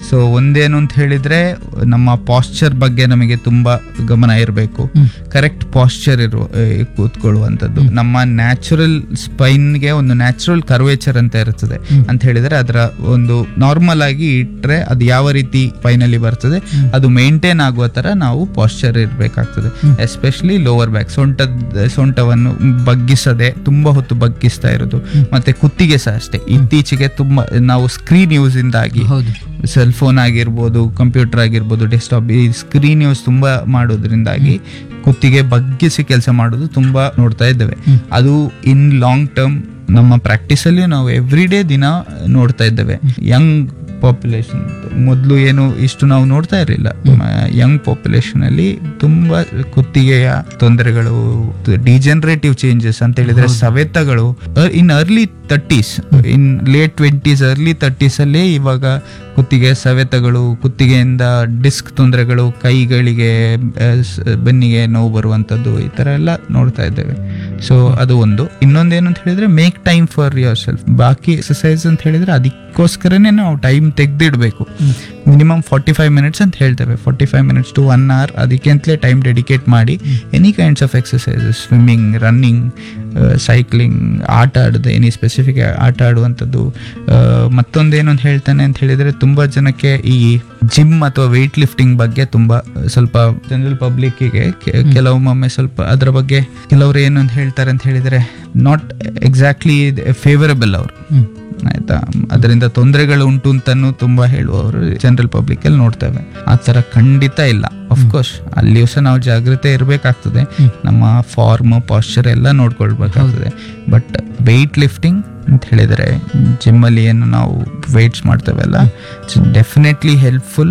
So ಒಂದೇನು ಅಂತ ಹೇಳಿದ್ರೆ ನಮ್ಮ ಪಾಸ್ಚರ್ ಬಗ್ಗೆ ನಮಗೆ ತುಂಬಾ ಗಮನ ಇರಬೇಕು ಕರೆಕ್ಟ್ ಪಾಸ್ಚರ್ ಇರುವ ಆ, ಕೂತ್ಕೊಳ್ಳುವಂಥದ್ದು ನಮ್ಮ ನ್ಯಾಚುರಲ್ ಸ್ಪೈನ್ಗೆ ಒಂದು ನ್ಯಾಚುರಲ್ ಕರ್ವೇಚರ್ ಅಂತ ಇರ್ತದೆ ಅಂತ ಹೇಳಿದ್ರೆ ಅದರ ಒಂದು ನಾರ್ಮಲ್ ಆಗಿ ಇಟ್ರೆ ಅದು ಯಾವ ರೀತಿ ಫೈನಲಿ ಬರ್ತದೆ ಅದು ಮೇಂಟೈನ್ ಆಗುವ ತರ ನಾವು ಪಾಸ್ಚರ್ ಇರಬೇಕಾಗ್ತದೆ ಎಸ್ಪೆಷಲಿ ಲೋವರ್ ಬ್ಯಾಕ್ ಸೊಂಟದ ಸೊಂಟವನ್ನು ಬಗ್ಗಿಸದೆ ತುಂಬಾ ಹೊತ್ತು ಬಗ್ಗಿಸ್ತಾ ಇರೋದು ಮತ್ತೆ ಕುತ್ತಿಗೆ ಸಹ ಅಷ್ಟೇ ಇತ್ತೀಚೆಗೆ ತುಂಬಾ ನಾವು ಸ್ಕ್ರೀನ್ ಯೂಸ್ ಇಂದಾಗಿ ಹೌದು ಸೆಲ್ ಫೋನ್ ಆಗಿರ್ಬೋದು ಕಂಪ್ಯೂಟರ್ ಆಗಿರ್ಬೋದು ಡೆಸ್ಕ್ಟಾಪ್ ಈ ಸ್ಕ್ರೀನ್ ಯೂಸ್ ತುಂಬಾ ಮಾಡೋದ್ರಿಂದಾಗಿ ಕುತ್ತಿಗೆ ಬಗ್ಗಿಸಿ ಕೆಲಸ ಮಾಡೋದು ತುಂಬಾ ನೋಡ್ತಾ ಇದ್ದೇವೆ ಅದು ಇನ್ ಲಾಂಗ್ ಟರ್ಮ್ ನಮ್ಮ ಪ್ರಾಕ್ಟೀಸ್ ಅಲ್ಲಿ ನಾವು ಎವ್ರಿ ಡೇ ದಿನ ನೋಡ್ತಾ ಇದ್ದೇವೆ ಯಂಗ್ ಪಾಪ್ಯುಲೇಷನ್ ಮೊದಲು ಏನು ಇಷ್ಟು ನಾವು ನೋಡ್ತಾ ಇರಲಿಲ್ಲ ಯಂಗ್ ಪಾಪ್ಯುಲೇಷನ್ ಅಲ್ಲಿ ತುಂಬಾ ಕುತ್ತಿಗೆಯ ತೊಂದರೆಗಳು ಡಿಜನರೇಟಿವ್ ಚೇಂಜಸ್ ಅಂತ ಹೇಳಿದ್ರೆ ಸವೆತಗಳು in early thirties in late twenties early thirties ಅಲ್ಲೇ ಇವಾಗ ಕುತ್ತಿಗೆ ಸವೆತಗಳು ಕುತ್ತಿಗೆಯಿಂದ ಡಿಸ್ಕ್ ತೊಂದರೆಗಳು ಕೈಗಳಿಗೆ ಆ, ಸ್- ಬೆನ್ನಿಗೆ ನೋವು ಬರುವಂಥದ್ದು ಈ ತರ ಎಲ್ಲ ನೋಡ್ತಾ ಇದ್ದೇವೆ ಸೊ ಅದು ಒಂದು ಇನ್ನೊಂದೇನು ಅಂತ ಹೇಳಿದ್ರೆ make time for yourself ಬಾಕಿ ಎಕ್ಸಸೈಸ್ ಅಂತ ಹೇಳಿದ್ರೆ ಅದಕ್ಕೋಸ್ಕರನೇ ನಾವು ಟೈಮ್ ತೆಗೆದಿಡಬೇಕು ಮಿನಿಮಮ್ ಫಾರ್ಟಿ ಫೈವ್ ಮಿನಿಟ್ಸ್ ಅಂತ ಹೇಳ್ತೇವೆ forty five minutes to one hour ಅದಕ್ಕೆ ಅಂತಲೇ ಟೈಮ್ ಡೆಡಿಕೇಟ್ ಮಾಡಿ any kinds of exercises swimming running cycling ಆಟ ಆಡದೆ ಎನಿ ಸ್ಪೆಸಿಫಿಕ್ ಆಟ ಆಡುವಂಥದ್ದು ಆ, ಮತ್ತೊಂದೇನು ಅಂತ ಹೇಳ್ತಾನೆ ಅಂತ ಹೇಳಿದ್ರೆ ತುಂಬಾ ಜನಕ್ಕೆ ಈ ಜಿಮ್ ಅಥವಾ ವೆಯ್ಟ್ ಲಿಫ್ಟಿಂಗ್ ಬಗ್ಗೆ ತುಂಬಾ ಸ್ವಲ್ಪ ಜನರಲ್ ಪಬ್ಲಿಕ್ಕಿಗೆ ಕೆಲವೊಮ್ಮೊಮ್ಮೆ ಸ್ವಲ್ಪ ಅದರ ಬಗ್ಗೆ ಕೆಲವರು ಏನು ಅಂತ ಹೇಳ್ತಾರೆ ಅಂತ ಹೇಳಿದ್ರೆ ನಾಟ್ ಎಕ್ಸಾಕ್ಟ್ಲಿ ಫೇವರಬಲ್ ಅವರು ಆಯ್ತಾ ಅದರಿಂದ ತೊಂದರೆಗಳು ಉಂಟು ಅಂತಾನು ತುಂಬಾ ಹೇಳುವವರು ಜನರಲ್ ಪಬ್ಲಿಕ್ ಅಲ್ಲಿ ನೋಡ್ತೇವೆ ಆ ತರ ಖಂಡಿತ ಇಲ್ಲ ಅಫ್ಕೋರ್ಸ್ ಅಲ್ಲಿಯೂ ಸಹ ನಾವು ಜಾಗ್ರತೆ ಇರಬೇಕಾಗ್ತದೆ ನಮ್ಮ ಫಾರ್ಮ್ ಪಾಸ್ಚರ್ ಎಲ್ಲ ನೋಡ್ಕೊಳ್ಬೇಕಾಗ್ತದೆ ಬಟ್ ವೆಯ್ಟ್ ಲಿಫ್ಟಿಂಗ್ ಅಂತ ಹೇಳಿದ್ರೆ ಜಿಮ್ ಅಲ್ಲಿ ಏನು ನಾವು ವೆಯ್ಟ್ಸ್ ಮಾಡ್ತೇವಲ್ಲ it's definitely helpful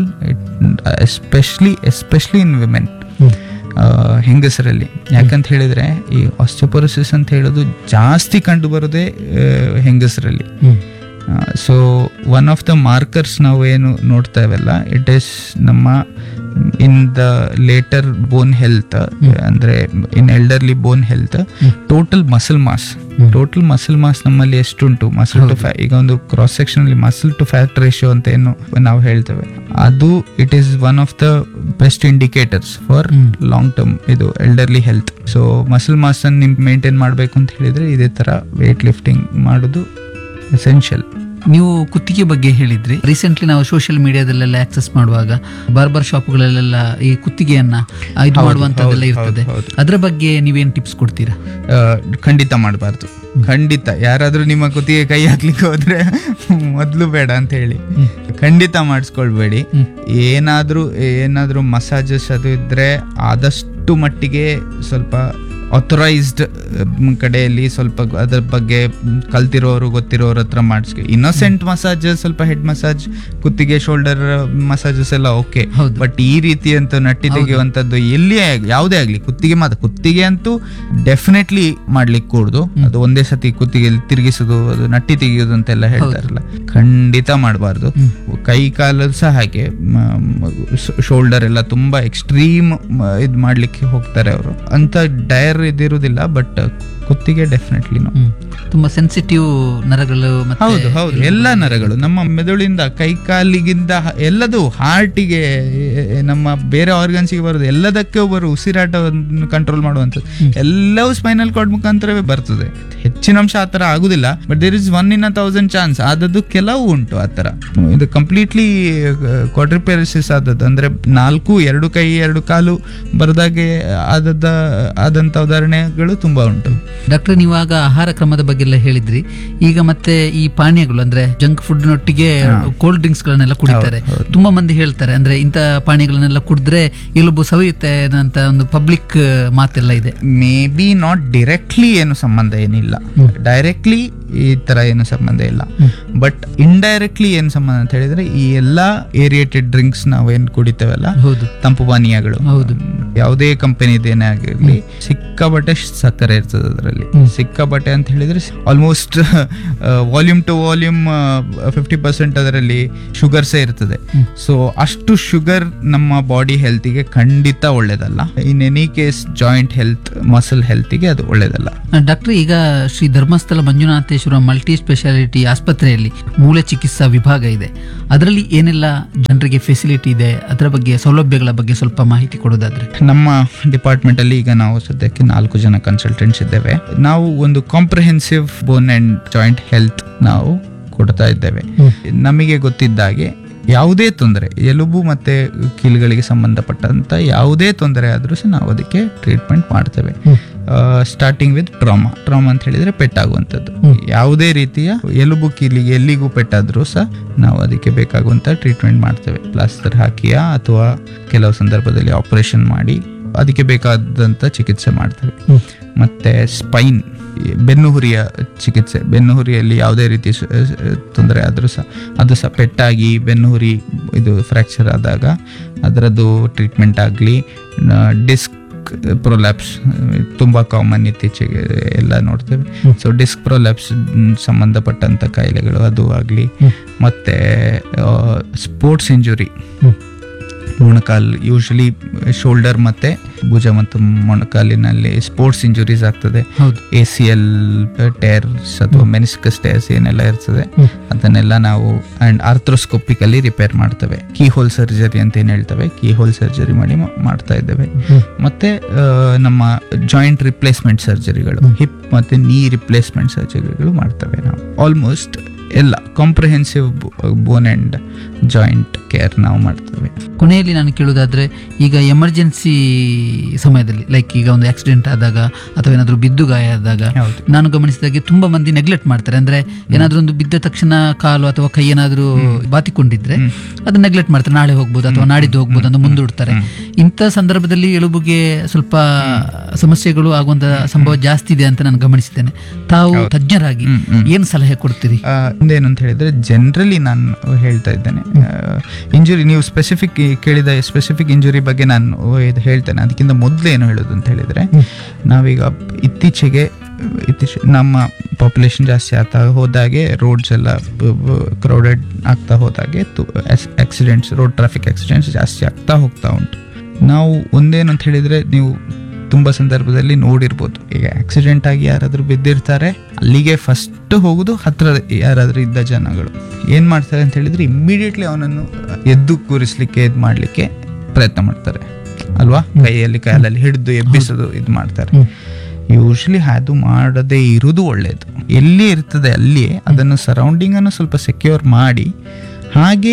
especially especially in women ಹೆಂಗಸರಲ್ಲಿ ಯಾಕಂತ ಹೇಳಿದ್ರೆ ಈ ಆಸ್ಟಿಯೋಪೊರೋಸಿಸ್ ಅಂತ ಹೇಳೋದು ಜಾಸ್ತಿ ಕಂಡು ಬರೋದೇ ಆ, ಹೆಂಗಸರಲ್ಲಿ so one of the markers ನಾವು ಏನು ನೋಡ್ತಾ ಇವೆಲ್ಲ ಇಟ್ ಈಸ್ ನಮ್ಮ in the later bone health ಅಂದ್ರೆ in elderly bone health total muscle mass total muscle mass ನಮ್ಮಲ್ಲಿ ಎಷ್ಟುಂಟು ಮಸಲ್ ಟು ಫ್ಯಾ ಈಗ ಒಂದು ಕ್ರಾಸ್ ಸೆಕ್ಷನ್ ಅಲ್ಲಿ ಮಸಲ್ ಟು ಫ್ಯಾಟ್ ರೇಷಿಯೋ ಅಂತ ಏನು ನಾವು ಹೇಳ್ತೇವೆ ಅದು it is one of the best indicators for long term ಇದು elderly health so muscle mass ಅನ್ನು ನಿಮ್ ಮೇಂಟೈನ್ ಮಾಡಬೇಕು ಅಂತ ಹೇಳಿದ್ರೆ ಇದೇ ತರ ವೇಟ್ ಲಿಫ್ಟಿಂಗ್ ಮಾಡೋದು ಎಸೆನ್ಷಿಯಲ್ ನೀವು ಕುತ್ತಿಗೆ ಬಗ್ಗೆ ಹೇಳಿದ್ರಿ ರೀಸೆಂಟ್ಲಿ ನಾವು ಸೋಷಿಯಲ್ ಮೀಡಿಯಾದಲ್ಲೆಲ್ಲ ಆಕ್ಸೆಸ್ ಮಾಡುವಾಗ ಬಾರ್ಬರ್ ಶಾಪ್ಗಳಲ್ಲೆಲ್ಲ ಈ ಕುತ್ತಿಗೆಯನ್ನ ಆ, ಇದು ಮಾಡುವಂತದ್ದೆಲ್ಲ ಇರ್ತದೆ ಹೌದು. ಅದರ ಬಗ್ಗೆ ನೀವೇನ್ ಟಿಪ್ಸ್ ಕೊಡ್ತೀರಾ ಖಂಡಿತ ಮಾಡಬಾರ್ದು ಖಂಡಿತ ಯಾರಾದ್ರೂ ನಿಮ್ಮ ಕುತ್ತಿಗೆ ಕೈ ಹಾಕ್ಲಿಕ್ಕೆ ಹೋದ್ರೆ ಮೊದಲು ಬೇಡ ಅಂತ ಹೇಳಿ ಖಂಡಿತ ಮಾಡಿಸ್ಕೊಳ್ಬೇಡಿ ಏನಾದ್ರೂ ಏನಾದ್ರೂ ಮಸಾಜಸ್ ಅದು ಇದ್ರೆ ಆದಷ್ಟು ಮಟ್ಟಿಗೆ ಸ್ವಲ್ಪ ಆಥರೈಸ್ಡ್ ಕಡೆಯಲ್ಲಿ ಸ್ವಲ್ಪ ಅದ್ರ ಬಗ್ಗೆ ಕಲ್ತಿರೋರು ಗೊತ್ತಿರೋರ ಹತ್ರ ಮಾಡಿಸ್ಕೊ ಇನ್ನೋಸೆಂಟ್ ಮಸಾಜ್ ಸ್ವಲ್ಪ ಹೆಡ್ ಮಸಾಜ್ ಕುತ್ತಿಗೆ ಶೋಲ್ಡರ್ ಮಸಾಜಸ್ ಎಲ್ಲ ಓಕೆ ಹೌದು. ಬಟ್ ಈ ರೀತಿ ಅಂತ ನಟ್ಟಿ ತೆಗೆಯುವಂತದ್ದು ಎಲ್ಲಿಯೇ ಆಗ್ಲಿ ಯಾವುದೇ ಆಗ್ಲಿ ಕುತ್ತಿಗೆ ಮಾತ್ರ ಕುತ್ತಿಗೆ ಅಂತೂ ಡೆಫಿನೆಟ್ಲಿ ಮಾಡ್ಲಿಕ್ಕೆ ಕೂಡುದು ಅದು ಒಂದೇ ಸತಿ ಕುತ್ತಿಗೆ ತಿರುಗಿಸೋದು ಅದು ನಟ್ಟಿ ತೆಗೆಯೋದು ಅಂತೆಲ್ಲ ಹೇಳ್ತಾರಲ್ಲ ಖಂಡಿತ ಮಾಡಬಾರ್ದು ಕೈ ಕಾಲು ಸಹ ಹಾಗೆ ಶೋಲ್ಡರ್ ಎಲ್ಲ ತುಂಬಾ ಎಕ್ಸ್ಟ್ರೀಮ್ ಇದ್ ಮಾಡ್ಲಿಕ್ಕೆ ಹೋಗ್ತಾರೆ ಅವರು ಅಂತ ಡಯರ್ ಇದಿರುವುದಿಲ್ಲ ಬಟ್ ಕುತ್ತಿಗೆ ಡೆಫಿನೆಟ್ಲಿ ಹ್ಮ್. ತುಂಬಾ ಸೆನ್ಸಿಟಿವ್ ನರಗಳು ಮತ್ತೆ ಹೌದು ಹೌದು ಎಲ್ಲ ನರಗಳು ನಮ್ಮ ಮೆದುಳಿಂದ ಕೈ ಕಾಲಿಗಿಂದ ಹ- ಎಲ್ಲದು ಹಾರ್ಟಿಗೆ ನಮ್ಮ ಬೇರೆ ಆರ್ಗನ್ಸ್ಗೆ ಬರೋದು ಎಲ್ಲದಕ್ಕೆ ಬರೋ ಉಸಿರಾಟವನ್ನು ಕಂಟ್ರೋಲ್ ಮಾಡುವಂಥದ್ದು ಎಲ್ಲವೂ ಸ್ಪೈನಲ್ ಕಾರ್ಡ್ ಮುಖಾಂತರವೇ ಬರ್ತದೆ ಹೆಚ್ಚಿನ ಅಂಶ ಆ ಥರ ಆಗುದಿಲ್ಲ but there is one in a thousand chance ಆದದ್ದು ಕೆಲವು ಉಂಟು ಆ ಥರ ಇದು ಕಂಪ್ಲೀಟ್ಲಿ ಕ್ವಾಡ್ರಿಪೆರಿಸಿಸ್ ಆದದ್ದು ಅಂದ್ರೆ ನಾಲ್ಕು ಎರಡು ಕೈ ಎರಡು ಕಾಲು ಬರದಾಗೆ ಆದದ್ದ ಆದಂತ ಉದಾಹರಣೆಗಳು ತುಂಬಾ ಉಂಟು ಡಾಕ್ಟರ್ ನೀವಾಗ ಆಹಾರ ಕ್ರಮದ ಬಗ್ಗೆ ಎಲ್ಲ ಹೇಳಿದ್ರಿ ಈಗ ಮತ್ತೆ ಈ ಪಾನೀಯಗಳು ಅಂದ್ರೆ ಜಂಕ್ ಫುಡ್ ನೊಟ್ಟಿಗೆ ಕೋಲ್ಡ್ ಡ್ರಿಂಕ್ಸ್ ಗಳನ್ನೆಲ್ಲ ಕುಡಿತಾರೆ ತುಂಬಾ ಮಂದಿ ಹೇಳ್ತಾರೆ ಅಂದ್ರೆ ಇಂತ ಪಾನೀಯಗಳನ್ನೆಲ್ಲ ಕುಡಿದ್ರೆ ಎಲುಬು ಸವಿಯುತ್ತೆ ಅಂತ ಒಂದು ಪಬ್ಲಿಕ್ ಮಾತೆಲ್ಲ ಇದೆ ಮೇ ಬಿ ನಾಟ್ ಡೈರೆಕ್ಟ್ಲಿ ಏನು ಸಂಬಂಧ ಏನಿಲ್ಲ ಡೈರೆಕ್ಟ್ಲಿ ಈ ತರ ಏನು ಸಂಬಂಧ ಇಲ್ಲ ಬಟ್ ಇಂಡೈರೆಕ್ಟ್ಲಿ ಏನು ಸಂಬಂಧ ಅಂತ ಹೇಳಿದ್ರೆ ಈ ಎಲ್ಲಾ ಏರಿಯೇಟೆಡ್ ಡ್ರಿಂಕ್ಸ್ ನಾವೇನ್ ಕುಡಿತೇವಲ್ಲ ಹೌದು ತಂಪು ಪಾನೀಯಗಳು ಹೌದು. ಯಾವುದೇ ಕಂಪನಿದೇನೇ ಆಗಿರ್ಲಿ ಸಿಕ್ಕಾಬಟ್ಟೆ ಸಕ್ಕರೆ ಇರ್ತದೆ ಅದರಲ್ಲಿ ಸಿಕ್ಕಾಬಟ್ಟೆ ಅಂತ ಹೇಳಿದ್ರೆ almost volume to volume fifty percent ಅದರಲ್ಲಿ ಶುಗರ್ಸೇ ಇರ್ತದೆ ಸೊ ಅಷ್ಟು ಶುಗರ್ ನಮ್ಮ ಬಾಡಿ ಹೆಲ್ತಿಗೆ ಖಂಡಿತ ಒಳ್ಳೇದಲ್ಲ in any case joint health muscle ಹೆಲ್ತಿಗೆ ಅದು ಒಳ್ಳೇದಲ್ಲ ಡಾಕ್ಟರ್ ಈಗ ಶ್ರೀ ಧರ್ಮಸ್ಥಳ ಮಂಜುನಾಥೇಶ್ವರ ಮಲ್ಟಿ ಸ್ಪೆಷಾಲಿಟಿ ಆಸ್ಪತ್ರೆಯಲ್ಲಿ ಮೂಳೆ ಚಿಕಿತ್ಸಾ ವಿಭಾಗ ಇದೆ ಅದರಲ್ಲಿ ಏನೆಲ್ಲ ಜನರ ಜನರಿಗೆ ಫೆಸಿಲಿಟಿ ಇದೆ ಅದರ ಬಗ್ಗೆ ಸೌಲಭ್ಯಗಳ ಬಗ್ಗೆ ಸ್ವಲ್ಪ ಮಾಹಿತಿ ಕೊಡೋದಾದ್ರೆ ನಮ್ಮ ಡಿಪಾರ್ಟ್ಮೆಂಟ್ ಅಲ್ಲಿ ಈಗ ನಾವು ಸದ್ಯಕ್ಕೆ ನಾಲ್ಕು ಜನ ಕನ್ಸಲ್ಟೆಂಟ್ಸ್ ಇದ್ದೇವೆ ನಾವು ಒಂದು comprehensive bone and joint health ನಾವು ಕೊಡ್ತಾ ಇದ್ದೇವೆ ನಮಗೆ ಗೊತ್ತಿದ್ದಾಗೆ ಯಾವುದೇ ತೊಂದರೆ ಎಲುಬು ಮತ್ತೆ ಕೀಲುಗಳಿಗೆ ಸಂಬಂಧಪಟ್ಟಂತ ಯಾವುದೇ ತೊಂದರೆ ಆದ್ರೂ ಸಹ ನಾವು ಅದಕ್ಕೆ ಟ್ರೀಟ್ಮೆಂಟ್ ಮಾಡ್ತೇವೆ ಸ್ಟಾರ್ಟಿಂಗ್ ವಿತ್ ಟ್ರಾಮಾ ಟ್ರಾಮಾ ಅಂತ ಹೇಳಿದ್ರೆ ಪೆಟ್ಟಾಗುವಂಥದ್ದು ಯಾವುದೇ ರೀತಿಯ ಎಲುಬು ಕೀಲಿಗೆ ಎಲ್ಲಿಗೂ ಪೆಟ್ಟಾದ್ರೂ ಸಹ ನಾವು ಅದಕ್ಕೆ ಬೇಕಾಗುವಂತ ಟ್ರೀಟ್ಮೆಂಟ್ ಮಾಡ್ತೇವೆ ಪ್ಲಾಸ್ಟರ್ ಹಾಕಿಯಾ ಅಥವಾ ಕೆಲವು ಸಂದರ್ಭದಲ್ಲಿ ಆಪರೇಷನ್ ಮಾಡಿ ಅದಕ್ಕೆ ಬೇಕಾದಂತ ಚಿಕಿತ್ಸೆ ಮಾಡ್ತೇವೆ ಮತ್ತೆ ಸ್ಪೈನ್ ಬೆನ್ನು ಹುರಿಯ ಚಿಕಿತ್ಸೆ ಬೆನ್ನು ಹುರಿಯಲ್ಲಿ ಯಾವುದೇ ರೀತಿ ಸ- ಸ- ತೊಂದರೆ ಆದರೂ ಸಹ ಅದು ಸಹ ಪೆಟ್ಟಾಗಿ ಬೆನ್ನು ಹುರಿ ಇದು ಫ್ರ್ಯಾಕ್ಚರ್ ಆದಾಗ ಅದರದ್ದು ಟ್ರೀಟ್ಮೆಂಟ್ ಆಗಲಿ ಡಿಸ್ಕ್ ಪ್ರೊಲ್ಯಾಪ್ಸ್ ತುಂಬ ಕಾಮನ್ ಇತ್ತೀಚೆಗೆ ಎಲ್ಲ ನೋಡ್ತೇವೆ ಸೊ ಡಿಸ್ಕ್ ಪ್ರೊಲ್ಯಾಪ್ಸ್ ಸಂಬಂಧಪಟ್ಟಂಥ ಕಾಯಿಲೆಗಳು ಅದು ಆಗಲಿ ಮತ್ತು ಸ್ಪೋರ್ಟ್ಸ್ ಇಂಜುರಿ ಮೊಣಕಾಲ್ ಯೂಶಲಿ ಶೋಲ್ಡರ್ ಮತ್ತೆ ಭುಜ ಮತ್ತು ಮೊಣಕಾಲಿನಲ್ಲಿ ಸ್ಪೋರ್ಟ್ಸ್ ಇಂಜುರೀಸ್ ಆಗ್ತದೆ ಹೌದು ಎ ಸಿ ಎಲ್ ಟೇರ್ಸ್ ಅಥವಾ ಮೆನಿಸ್ಕಸ್ ಟೇರ್ಸ್ ಏನೆಲ್ಲ ಇರ್ತದೆ ಅದನ್ನೆಲ್ಲ ನಾವು ಅಂಡ್ ಆರ್ಥ್ರೋಸ್ಕೋಪಿಕಲ್ಲಿ ರಿಪೇರ್ ಮಾಡ್ತೇವೆ ಕೀ ಹೋಲ್ ಸರ್ಜರಿ ಅಂತ ಏನು ಹೇಳ್ತೇವೆ ಕೀ ಹೋಲ್ ಸರ್ಜರಿ ಮಾಡಿ ಮಾ- ಮಾಡ್ತಾ ಇದ್ದೇವೆ ಮತ್ತೆ ಆ, ನಮ್ಮ ಜಾಯಿಂಟ್ ರಿಪ್ಲೇಸ್ಮೆಂಟ್ ಸರ್ಜರಿಗಳು ಹಿಪ್ ಮತ್ತೆ ನೀ ರಿಪ್ಲೇಸ್ಮೆಂಟ್ ಸರ್ಜರಿಗಳು ಮಾಡ್ತೇವೆ ನಾವು ಆಲ್ಮೋಸ್ಟ್ ಎಲ್ಲ comprehensive bone and joint care ನಾವು ಮಾಡ್ತೇವೆ ಕೊನೆಯಲ್ಲಿ ನಾನು ಕೇಳೋದಾದ್ರೆ ಈಗ ಎಮರ್ಜೆನ್ಸಿ ಸಮಯದಲ್ಲಿ ಲೈಕ್ ಈಗ ಒಂದು ಆಕ್ಸಿಡೆಂಟ್ ಆದಾಗ ಅಥವಾ ಏನಾದರೂ ಬಿದ್ದು ಗಾಯ ಆದಾಗ ಹೌದು ನಾನು ಗಮನಿಸಿದಾಗೆ ತುಂಬಾ ಮಂದಿ ನೆಗ್ಲೆಕ್ಟ್ ಮಾಡ್ತಾರೆ ಅಂದ್ರೆ ಏನಾದ್ರೂ ಒಂದು ಬಿದ್ದ ತಕ್ಷಣ ಕಾಲು ಅಥವಾ ಕೈ ಏನಾದ್ರೂ ಬಾತಿಕೊಂಡಿದ್ರೆ ಅದು ನೆಗ್ಲೆಕ್ಟ್ ಮಾಡ್ತಾರೆ ನಾಳೆ ಹೋಗ್ಬೋದು ಅಥವಾ ನಾಡಿದ್ದು ಹೋಗ್ಬೋದು ಅಂತ ಮುಂದೂಡ್ತಾರೆ ಇಂಥ ಸಂದರ್ಭದಲ್ಲಿ ಎಲುಬುಗೆ ಸ್ವಲ್ಪ ಸಮಸ್ಯೆಗಳು ಆಗುವಂತ ಸಂಭವ ಜಾಸ್ತಿ ಇದೆ ಅಂತ ನಾನು ಗಮನಿಸಿದ್ದೇನೆ ತಾವು ತಜ್ಞರಾಗಿ ಏನ್ ಸಲಹೆ ಕೊಡ್ತೀರಿ ಆ, ಒಂದೇನು ಅಂತ ಹೇಳಿದ್ರೆ ಜನರಲಿ ನಾನು ಹೇಳ್ತಾ ಇದ್ದೇನೆ ಇಂಜುರಿ ನೀವು ಸ್ಪೆಸಿಫಿಕ್ ಕೇಳಿದ ಸ್ಪೆಸಿಫಿಕ್ ಇಂಜುರಿ ಬಗ್ಗೆ ನಾನು ಇದು ಹೇಳ್ತೇನೆ ಅದಕ್ಕಿಂತ ಮೊದಲು ಏನು ಹೇಳೋದು ಅಂತ ಹೇಳಿದ್ರೆ ನಾವೀಗ ಇತ್ತೀಚೆಗೆ ಇತ್ತೀಚೆ ನಮ್ಮ ಪಾಪ್ಯುಲೇಷನ್ ಜಾಸ್ತಿ ಆಗ್ತಾ ಹೋದಾಗೆ ರೋಡ್ಸ್ ಎಲ್ಲ ಕ್ರೌಡೆಡ್ ಆಗ್ತಾ ಹೋದಾಗೆ ಆಕ್ಸಿಡೆಂಟ್ಸ್ ರೋಡ್ ಟ್ರಾಫಿಕ್ ಆಕ್ಸಿಡೆಂಟ್ಸ್ ಜಾಸ್ತಿ ಆಗ್ತಾ ಹೋಗ್ತಾ ಉಂಟು ನಾವು ಒಂದೇನು ಅಂತ ಹೇಳಿದ್ರೆ ನೀವು ತುಂಬ ಸಂದರ್ಭದಲ್ಲಿ ನೋಡಿರ್ಬೋದು ಈಗ ಆಕ್ಸಿಡೆಂಟ್ ಆಗಿ ಯಾರಾದರೂ ಬಿದ್ದಿರ್ತಾರೆ ಅಲ್ಲಿಗೆ ಫಸ್ಟ್ ಹೋಗುದು ಹತ್ರ ಯಾರಾದರೂ ಇದ್ದ ಜನಗಳು ಏನು ಮಾಡ್ತಾರೆ ಅಂತ ಹೇಳಿದ್ರೆ ಇಮ್ಮಿಡಿಯೇಟ್ಲಿ ಅವನನ್ನು ಎದ್ದು ಕೂರಿಸ್ಲಿಕ್ಕೆ ಇದು ಮಾಡಲಿಕ್ಕೆ ಪ್ರಯತ್ನ ಮಾಡ್ತಾರೆ ಅಲ್ವಾ ಕೈಯಲ್ಲಿ ಕಾಲಲ್ಲಿ ಹಿಡಿದು ಎಬ್ಬಿಸೋದು ಇದು ಮಾಡ್ತಾರೆ ಯೂಶ್ವಲಿ ಅದು ಮಾಡದೇ ಇರುವುದು ಒಳ್ಳೆಯದು ಎಲ್ಲಿ ಇರ್ತದೆ ಅಲ್ಲಿಯೇ ಅದನ್ನು ಸರೌಂಡಿಂಗ್ ಅನ್ನು ಸ್ವಲ್ಪ ಸೆಕ್ಯೂರ್ ಮಾಡಿ ಹಾಗೆ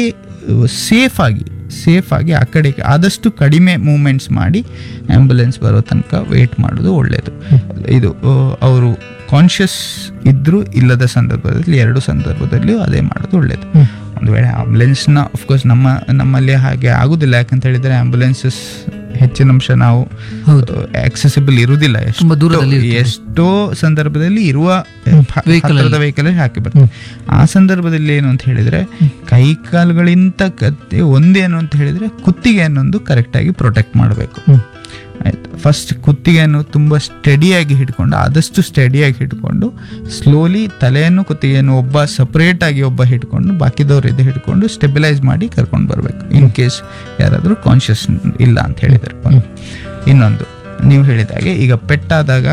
ಸೇಫ್ ಆಗಿ ಸೇಫ್ ಆಗಿ ಆ ಕಡೆಗೆ ಆದಷ್ಟು ಕಡಿಮೆ ಮೂಮೆಂಟ್ಸ್ ಮಾಡಿ ಆಂಬ್ಯುಲೆನ್ಸ್ ಬರೋ ತನಕ ವೇಟ್ ಮಾಡೋದು ಒಳ್ಳೆಯದು ಇದು ಅವರು ಕಾನ್ಷಿಯಸ್ ಇದ್ರೂ ಇಲ್ಲದ ಸಂದರ್ಭದಲ್ಲಿ ಎರಡು ಸಂದರ್ಭದಲ್ಲಿಯೂ ಅದೇ ಮಾಡೋದು ಒಳ್ಳೆಯದು ಒಂದು ವೇಳೆ ಆಂಬುಲೆನ್ಸ್ನ ಅಫ್ಕೋರ್ಸ್ ನಮ್ಮ ನಮ್ಮಲ್ಲಿ ಹಾಗೆ ಆಗುದಿಲ್ಲ ಯಾಕಂತ ಹೇಳಿದ್ರೆ ಆಂಬುಲೆನ್ಸಸ್ ಹೆಚ್ಚಿನ ಅಂಶ ನಾವು ಹೌದು. ಆಕ್ಸೆಸಿಬಲ್ ಇರುವುದಿಲ್ಲ ಎಷ್ಟೋ- ತುಂಬಾ ದೂರದಲ್ಲಿ ಇರ್ತದೆ. ಎಷ್ಟೋ ಸಂದರ್ಭದಲ್ಲಿ ಇರುವ Vehicle ಹತ್ತಿರದ ವೆಹಿಕಲ್ ಹಾಕಿ ಬರ್ತದೆ ಆ ಸಂದರ್ಭದಲ್ಲಿ ಏನು ಅಂತ ಹೇಳಿದ್ರೆ ಕೈ ಕಾಲುಗಳಿಂತ ಕತ್ತೆ ಒಂದೇನು ಅಂತ ಹೇಳಿದ್ರೆ ಕುತ್ತಿಗೆ ಅನ್ನೊಂದು ಕರೆಕ್ಟ್ ಆಗಿ ಪ್ರೊಟೆಕ್ಟ್ ಮಾಡಬೇಕು ಆಯ್ತು ಫಸ್ಟ್ ಕುತ್ತಿಗೆಯನ್ನು ತುಂಬ ಸ್ಟಡಿಯಾಗಿ ಹಿಡ್ಕೊಂಡು ಆದಷ್ಟು ಸ್ಟಡಿಯಾಗಿ ಹಿಡ್ಕೊಂಡು ಸ್ಲೋಲಿ ತಲೆಯನ್ನು ಕುತ್ತಿಗೆಯನ್ನು ಒಬ್ಬ ಸಪರೇಟ್ ಆಗಿ ಒಬ್ಬ ಹಿಡ್ಕೊಂಡು ಬಾಕಿದವ್ರು ಇದು ಹಿಡ್ಕೊಂಡು ಸ್ಟೆಬಿಲೈಸ್ ಮಾಡಿ ಕರ್ಕೊಂಡು ಬರಬೇಕು ಇನ್ ಕೇಸ್ ಯಾರಾದರೂ ಕಾನ್ಷಿಯಸ್ ಇಲ್ಲ ಅಂತ ಹೇಳಿದರೆ ಇನ್ನೊಂದು ನೀವು ಹೇಳಿದಾಗೆ ಈಗ ಪೆಟ್ಟಾದಾಗ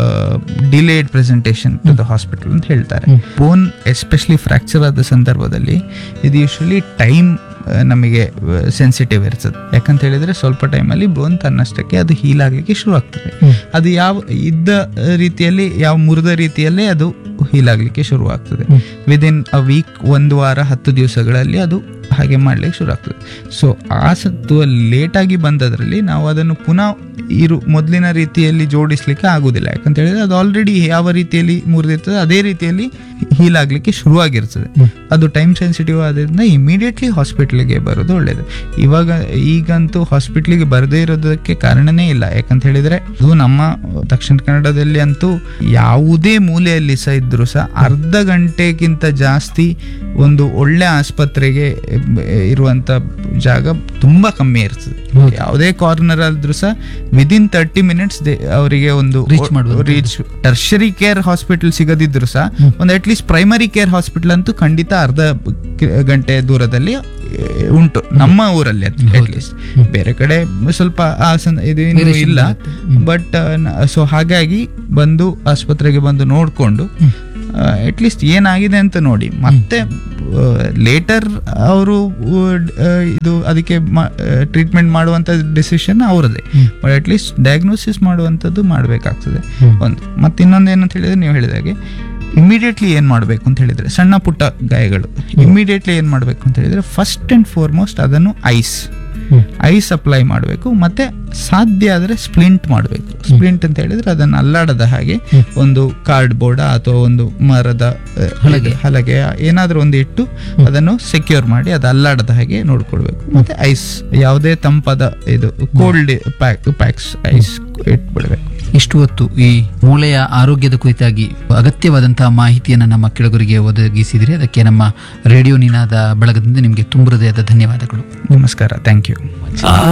delayed presentation to the hospital ಅಂತ ಹೇಳ್ತಾರೆ ಬೋನ್ ಎಸ್ಪೆಷಲಿ ಫ್ರಾಕ್ಚರ್ ಆದ ಸಂದರ್ಭದಲ್ಲಿ ಇದು ಯೂಶಲಿ ಟೈಮ್ ನಮಗೆ ಸೆನ್ಸಿಟಿವ್ ಇರ್ತದೆ ಯಾಕಂತ ಹೇಳಿದ್ರೆ ಸ್ವಲ್ಪ ಟೈಮಲ್ಲಿ ಬೋನ್ ತನ್ನಷ್ಟಕ್ಕೆ ಅದು ಹೀಲ್ ಆಗಲಿಕ್ಕೆ ಶುರು ಆಗ್ತದೆ ಅದು ಯಾವ ಇದ್ದ ರೀತಿಯಲ್ಲಿ ಯಾವ ಮುರಿದ ರೀತಿಯಲ್ಲೇ ಅದು ಹೀಲ್ ಆಗಲಿಕ್ಕೆ ಶುರು ಆಗ್ತದೆ ವಿದಿನ್ ಅ ವೀಕ್ ಒಂದು ವಾರ ಹತ್ತು ದಿವಸಗಳಲ್ಲಿ ಅದು ಹಾಗೆ ಮಾಡ್ಲಿಕ್ಕೆ ಶುರು ಆಗ್ತದೆ ಸೊ ಆ ಸತ್ತು ಲೇಟಾಗಿ ಬಂದದ್ರಲ್ಲಿ ನಾವು ಅದನ್ನು ಪುನಃ ಇರು ಮೊದಲಿನ ರೀತಿಯಲ್ಲಿ ಜೋಡಿಸ್ಲಿಕ್ಕೆ ಆಗುದಿಲ್ಲ ಯಾಕಂತ ಹೇಳಿದ್ರೆ ಅದು ಆಲ್ರೆಡಿ ಯಾವ ರೀತಿಯಲ್ಲಿ ಮುರಿದಿರ್ತದೆ ಅದೇ ರೀತಿಯಲ್ಲಿ ಹೀಲ್ ಆಗ್ಲಿಕ್ಕೆ ಶುರುವಾಗಿರ್ತದೆ ಅದು ಟೈಮ್ ಸೆನ್ಸಿಟಿವ್ ಆದ್ರಿಂದ ಇಮಿಡಿಯೇಟ್ಲಿ ಹಾಸ್ಪಿಟ್ಲಿಗೆ ಬರೋದು ಒಳ್ಳೇದು ಇವಾಗ ಈಗಂತೂ ಹಾಸ್ಪಿಟ್ಲಿಗೆ ಬರದೇ ಇರೋದಕ್ಕೆ ಕಾರಣನೇ ಇಲ್ಲ ಯಾಕಂತ ಹೇಳಿದ್ರೆ ಅದು ನಮ್ಮ ದಕ್ಷಿಣ ಕನ್ನಡದಲ್ಲಿ ಅಂತೂ ಯಾವುದೇ ಮೂಲೆಯಲ್ಲಿ ಸಹ ಇದ್ರು ಸಹ ಅರ್ಧ ಗಂಟೆಗಿಂತ ಜಾಸ್ತಿ ಒಂದು ಒಳ್ಳೆ ಆಸ್ಪತ್ರೆಗೆ ಇರುವಂತ ಜಾಗ ತುಂಬಾ ಕಮ್ಮಿ ಇರ್ತದೆ ಯಾವುದೇ ಕಾರ್ನರ್ ಆದ್ರೂ ಸಹ ವಿದಿನ್ ತರ್ಟಿ ಮಿನಿಟ್ಸ್ ಅವರಿಗೆ ಒಂದು Reach ಮಾಡ್ಬೋದು. ರೀಚ್ ಟರ್ಷರಿ ಕೇರ್ ಹಾಸ್ಪಿಟಲ್ ಸಿಗದಿದ್ರು ಸಹ ಒಂದು at least primary care hospital ಅಂತೂ ಖಂಡಿತ ಅರ್ಧ ಕಿ- ಗಂಟೆ ದೂರದಲ್ಲಿ ಆ, ಉಂಟು ನಮ್ಮ ಊರಲ್ಲಿ ಅಟ್ ಲೀಸ್ಟ್ ಬೇರೆ ಕಡೆ ಸ್ವಲ್ಪ ಆ ಸಂ- ಇದು ಇನ್ನೂ Variation ಇಲ್ಲ ಇರುತ್ತೆ. ಬಟ್ ಸೊ ಹಾಗಾಗಿ ಬಂದು ಆಸ್ಪತ್ರೆಗೆ ಬಂದು ನೋಡಿಕೊಂಡು ಅಟ್ ಲೀಸ್ಟ್ ಏನಾಗಿದೆ ಅಂತ ನೋಡಿ ಮತ್ತೆ ಲೇಟರ್ ಅವರು ಇದು ಅದಕ್ಕೆ ಟ್ರೀಟ್ಮೆಂಟ್ ಮಾಡುವಂಥ ಡಿಸಿಷನ್ ಅವರದೇ ಬಟ್ ಅಟ್ಲೀಸ್ಟ್ ಡಯಾಗ್ನೋಸಿಸ್ ಮಾಡುವಂಥದ್ದು ಮಾಡಬೇಕಾಗ್ತದೆ ಒಂದು ಮತ್ತು ಇನ್ನೊಂದು ಏನಂತ ಹೇಳಿದ್ರೆ ನೀವು ಹೇಳಿದಾಗೆ ಇಮಿಡಿಯೇಟ್ಲಿ ಏನು ಮಾಡಬೇಕು ಅಂತ ಹೇಳಿದ್ರೆ ಸಣ್ಣ ಪುಟ್ಟ ಗಾಯಗಳು ಇಮಿಡಿಯೇಟ್ಲಿ ಏನು ಮಾಡಬೇಕು ಅಂತ ಹೇಳಿದ್ರೆ ಫಸ್ಟ್ ಆ್ಯಂಡ್ ಫಾರ್ಮೋಸ್ಟ್ ಅದನ್ನು ಐಸ್ ಐಸ್ ಅಪ್ಲೈ ಮಾಡಬೇಕು ಮತ್ತೆ ಸಾಧ್ಯ ಆದರೆ ಸ್ಪ್ಲಿಂಟ್ ಮಾಡಬೇಕು ಸ್ಪ್ಲಿಂಟ್ ಅಂತ ಹೇಳಿದ್ರೆ ಅದನ್ನು ಅಲ್ಲಾಡದ ಹಾಗೆ ಒಂದು ಕಾರ್ಡ್ ಬೋರ್ಡ್ ಅಥವಾ ಒಂದು ಮರದ ಆ, ಹಲಗೆ. ಹಲಗೆ ಏನಾದರೂ ಒಂದು ಇಟ್ಟು ಅದನ್ನು ಸೆಕ್ಯೂರ್ ಮಾಡಿ ಅದು ಅಲ್ಲಾಡದ ಹಾಗೆ ನೋಡ್ಕೊಳ್ಬೇಕು ಮತ್ತೆ ಐಸ್ ಯಾವುದೇ ತಂಪಾದ ಇದು ಕೋಲ್ಡ್ ಪ್ಯಾಕ್ ಪ್ಯಾಕ್ಸ್ ಐಸ್ ಇಟ್ಬಿಡ್ಬೇಕು ಇಷ್ಟು ಹೊತ್ತು ಈ ಮೂಳೆಯ ಆರೋಗ್ಯದ ಕುರಿತಾಗಿ ಅಗತ್ಯವಾದಂತಹ ಮಾಹಿತಿಯನ್ನು ನಮ್ಮ ಕೆಳಗರಿಗೆ ಒದಗಿಸಿದ್ರಿ ಅದಕ್ಕೆ ನಮ್ಮ ರೇಡಿಯೋ ನಿನಾದ ಬಳಗದಿಂದ ನಿಮಗೆ ತುಂಬ ಹೃದಯದ ಧನ್ಯವಾದಗಳು ನಮಸ್ಕಾರ ಥ್ಯಾಂಕ್ ಯು